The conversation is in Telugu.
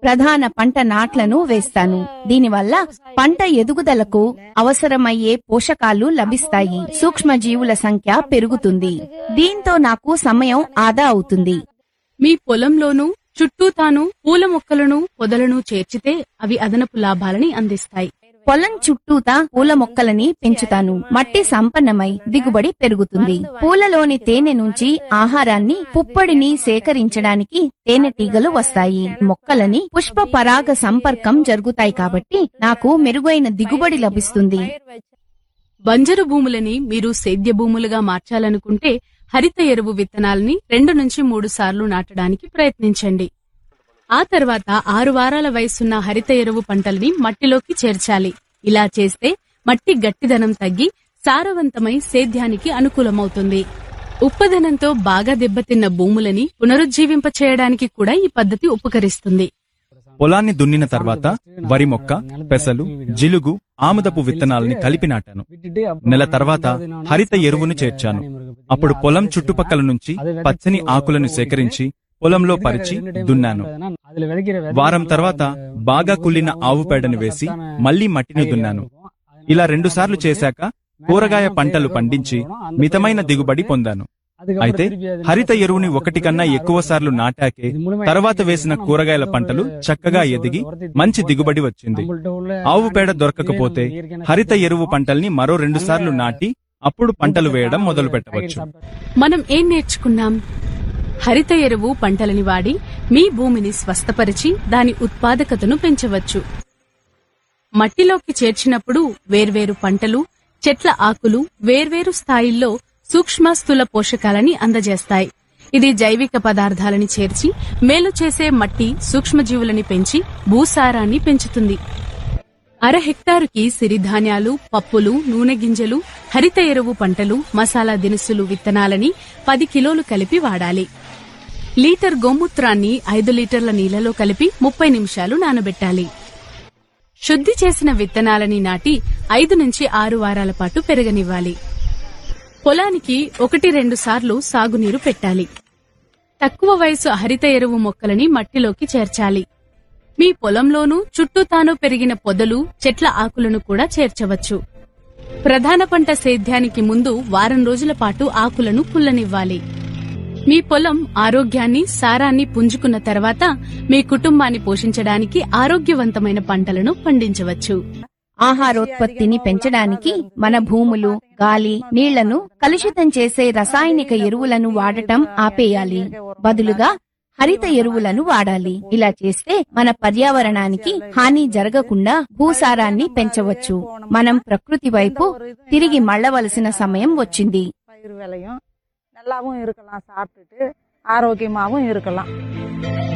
ప్రధాన పంట నాట్లను వేస్తాను దీనివల్ల పంట ఎదుగుదలకు అవసరమయ్యే పోషకాలు లభిస్తాయి సూక్ష్మజీవుల సంఖ్య పెరుగుతుంది దీంతో నాకు సమయం ఆదా అవుతుంది మీ పొలంలోనూ చుట్టూ తాను పూల మొక్కలను పొదలను చేర్చితే అవి అదనపు లాభాలని అందిస్తాయి పొలం చుట్టూతా పూల మొక్కలని పెంచుతాను మట్టి సంపన్నమై దిగుబడి పెరుగుతుంది పూలలోని తేనె నుంచి ఆహారాన్ని పుప్పొడిని సేకరించడానికి తేనెటీగలు వస్తాయి మొక్కలని పుష్ప పరాగ సంపర్కం జరుగుతాయి కాబట్టి నాకు మెరుగైన దిగుబడి లభిస్తుంది బంజరు భూములని మీరు సేద్య భూములుగా మార్చాలనుకుంటే హరిత ఎరువు విత్తనాలని రెండు నుంచి మూడు సార్లు నాటడానికి ప్రయత్నించండి ఆ తర్వాత ఆరు వారాల వయసున్న హరిత ఎరువు పంటల్ని మట్టిలోకి చేర్చాలి ఇలా చేస్తే మట్టి గట్టిదనం తగ్గి సారవంతమై సేద్యానికి అనుకూలమవుతుంది ఉప్పదనంతో బాగా దెబ్బతిన్న భూములని పునరుజ్జీవింప చేయడానికి కూడా ఈ పద్ధతి ఉపకరిస్తుంది పొలాన్ని దున్నిన తర్వాత వరి మొక్క పెసలు జిలుగు ఆముదపు విత్తనాలని కలిపి నాటాను నెల తర్వాత హరిత ఎరువును చేర్చాను అప్పుడు పొలం చుట్టుపక్కల నుంచి పచ్చని ఆకులను సేకరించి పొలంలో పరిచి దున్నాను వారం తర్వాత బాగా కుళ్ళిన ఆవు పేడను వేసి మళ్లీ మట్టిని దున్నాను ఇలా రెండుసార్లు చేశాక కూరగాయ పంటలు పండించి మితమైన దిగుబడి పొందాను అయితే హరిత ఎరువుని ఒకటి కన్నా ఎక్కువ సార్లు నాటాకే తర్వాత వేసిన కూరగాయల పంటలు చక్కగా ఎదిగి మంచి దిగుబడి వచ్చింది ఆవు పేడ దొరకకపోతే హరిత ఎరువు పంటల్ని మరో రెండు సార్లు నాటి అప్పుడు పంటలు వేయడం మొదలు పెట్టవచ్చు మనం ఏం నేర్చుకున్నాం హరిత ఎరువు పంటలని వాడి మీ భూమిని స్వస్థపరిచి దాని ఉత్పాదకతను పెంచవచ్చు మట్టిలోకి చేర్చినప్పుడు వేర్వేరు పంటలు చెట్ల ఆకులు వేర్వేరు స్థాయిల్లో సూక్ష్మ స్థూల పోషకాలని అందజేస్తాయి ఇది జైవిక పదార్థాలని చేర్చి మేలు చేసే మట్టి సూక్ష్మజీవులని పెంచి భూసారాన్ని పెంచుతుంది అర హెక్టారుకి సిరిధాన్యాలు పప్పులు నూనె గింజలు హరిత ఎరువు పంటలు మసాలా దినుసులు విత్తనాలని పది కిలోలు కలిపి వాడాలి లీటర్ గోమూత్రాన్ని ఐదు లీటర్ల నీళ్లలో కలిపి ముప్పై నిమిషాలు నానబెట్టాలి శుద్ధి చేసిన విత్తనాలని నాటి ఐదు నుంచి ఆరు వారాల పాటు పెరగనివ్వాలి పొలానికి ఒకటి రెండు సార్లు సాగునీరు పెట్టాలి తక్కువ వయసు హరిత ఎరువు మొక్కలని మట్టిలోకి చేర్చాలి మీ పొలంలోనూ చుట్టూ తాను పెరిగిన పొదలు చెట్ల ఆకులను కూడా చేర్చవచ్చు ప్రధాన పంట సేద్యానికి ముందు వారం రోజుల పాటు ఆకులను కుల్లనివ్వాలి మీ పొలం ఆరోగ్యాన్ని సారాన్ని పుంజుకున్న తర్వాత మీ కుటుంబాన్ని పోషించడానికి ఆరోగ్యవంతమైన పంటలను పండించవచ్చు ఆహారోత్పత్తిని పెంచడానికి మన భూములు గాలి నీళ్లను కలుషితం చేసే రసాయనిక ఎరువులను వాడటం ఆపేయాలి బదులుగా హరిత ఎరువులను వాడాలి ఇలా చేస్తే మన పర్యావరణానికి హాని జరగకుండా భూసారాన్ని పెంచవచ్చు మనం ప్రకృతి వైపు తిరిగి మళ్ళవలసిన సమయం వచ్చింది பயிர் விளையும் நல்லாவும் இருக்கலாம் சாப்பிட்டுட்டு ஆரோக்கியமாகவும் இருக்கலாம்